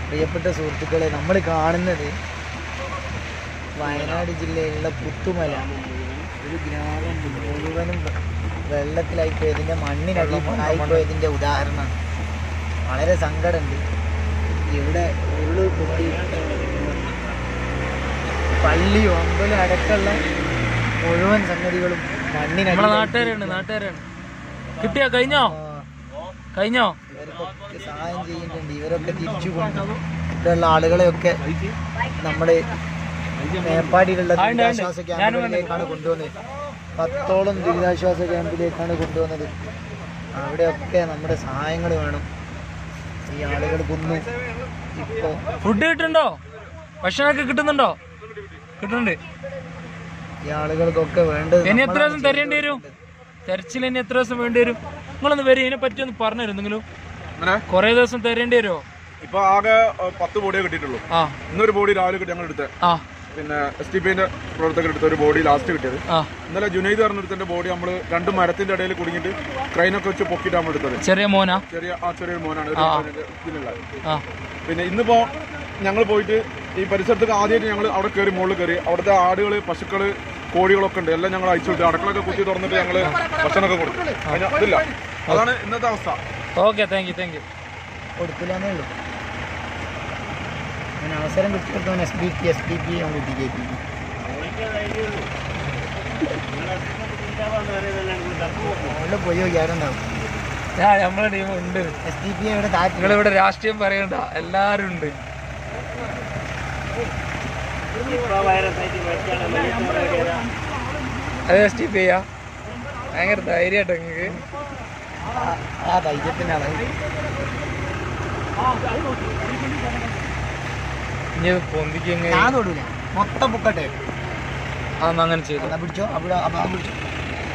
പ്രിയപ്പെട്ട സുഹൃത്തുക്കളെ നമ്മൾ കാണുന്നത് വയനാട് ജില്ലയിലുള്ള പുത്തുമല ഒരു ഗ്രാമം മുഴുവനും വെള്ളത്തിലായി പോയതിൻ്റെ മണ്ണിനടിയിലായി പോയതിൻ്റെ ഉദാഹരണമാണ് വളരെ സങ്കടമുണ്ട് ഇവിടെ ഉള്ളു പൊട്ടി പള്ളിയും അമ്പലം അടക്കമുള്ള മുഴുവൻ സംഗതികളും മണ്ണിനടി നമ്മളെ നാട്ടുകാരാണ് നാട്ടുകാരാണ് കിട്ടിയോ കഴിഞ്ഞോ കഴിഞ്ഞോ ഇവർക്കൊക്കെ സഹായം ചെയ്യുന്നുണ്ട് ഇവരൊക്കെ തിരിച്ചു കൊണ്ട് ഇവിടെയുള്ള ആളുകളെയൊക്കെ നമ്മുടെ മേപ്പാടിയിലുള്ള ആ, ഉണ്ട്, ഉണ്ട്. ദുരിതാശ്വാസ ഞാനും ക്യാമ്പുകളിലേക്കാണ് കൊണ്ടുവന്നത് പത്തോളം ദുരിതാശ്വാസ ക്യാമ്പിലേക്കാണ് കൊണ്ടുവന്നത് അവിടെയൊക്കെ നമ്മുടെ സഹായങ്ങൾ വേണം ഈ ആളുകൾ കൊന്നു ഇപ്പോൾ ഫുഡ് കിട്ടുന്നുണ്ടോ ഭക്ഷണമൊക്കെ കിട്ടുന്നുണ്ടോ കിട്ടുന്നുണ്ട് ഈ ആളുകൾക്കൊക്കെ വേണ്ടത് ഇനി എത്ര നമ്മളാണ് ദിവസം തരേണ്ടി വരും തെരച്ചിൽ ഇനി എത്ര ദിവസം വേണ്ടി വരും നിങ്ങളൊന്ന് വരും ഇതിനെ പറ്റി ഒന്ന് പറഞ്ഞു തരും എന്തെങ്കിലും അങ്ങനെ കുറെ ദിവസം തരേണ്ടി വരുമോ ഇപ്പൊ ആകെ ഏഹ്, പത്ത് ബോഡിയെ കിട്ടിയിട്ടുള്ളൂ ആ ഇന്നൊരു ബോഡി രാവിലെ കിട്ടി ഞങ്ങൾ എടുത്തത് ആ പിന്നെ എസ് ടി പിന്റെ പ്രവർത്തകർ എടുത്ത ഒരു ബോഡി ലാസ്റ്റ് കിട്ടിയത് ആ ഇന്നലെ ജുനൈദ് പറഞ്ഞെടുത്തിന്റെ ബോഡി നമ്മൾ രണ്ട് മരത്തിന്റെ ഇടയിൽ കുടുങ്ങിയിട്ട് ക്രൈനൊക്കെ വെച്ച് പൊക്കിയിട്ട് നമ്മൾ എടുത്തത് ചെറിയ മോനാ ചെറിയ ആ ചെറിയൊരു മോനാണ് ഒരു ഇതിലുള്ള ആ പിന്നെ ഇന്നിപ്പോ ഞങ്ങൾ പോയിട്ട് ഈ പരിസരത്തൊക്കെ ആദ്യമായിട്ട് ഞങ്ങൾ അവിടെ കയറി മുകളിൽ കയറി അവിടുത്തെ ആടുകൾ പശുക്കള് കോഴികളൊക്കെ ഉണ്ട് എല്ലാം ഞങ്ങൾ അയച്ചു വിട്ടു അടക്കളൊക്കെ കുത്തി തുറന്നിട്ട് ഞങ്ങൾ ഭക്ഷണമൊക്കെ കൊടുത്തു അതിന് ഇതില്ല അതാണ് ഇന്നത്തെ അവസ്ഥ okay thank you thank you കൊടുക്കില്ലെന്നേ ഉള്ളൂ അങ്ങനെ അവസരം കിട്ടിയപ്പോൾ S D P S D P ഞാൻ കൂട്ടി കയറ്റി മുകളിൽ പോയി നോക്കിയാറുണ്ടാവും ഞാൻ നമ്മളെ ടീം ഉണ്ട് എസ് ഡി പി ഇവിടെ താറ്റി നിങ്ങളിവിടെ രാഷ്ട്രീയം പറയണ്ട എല്ലാരും ഉണ്ട് അത് എസ് ടി പി ചെയ്യാ ഭയങ്കര ധൈര്യട്ടോ നിങ്ങക്ക് ആ ധൈര്യത്തിനാണ് ഇനി പൊന്തിക്ക് ഞാൻ തൊടൂല മൊത്തം പൊക്കട്ടെ അതൊന്നും അങ്ങനെ ചെയ്തു എന്നാ പിടിച്ചോ അവിടെ അപ്പൊ പിടിച്ചോ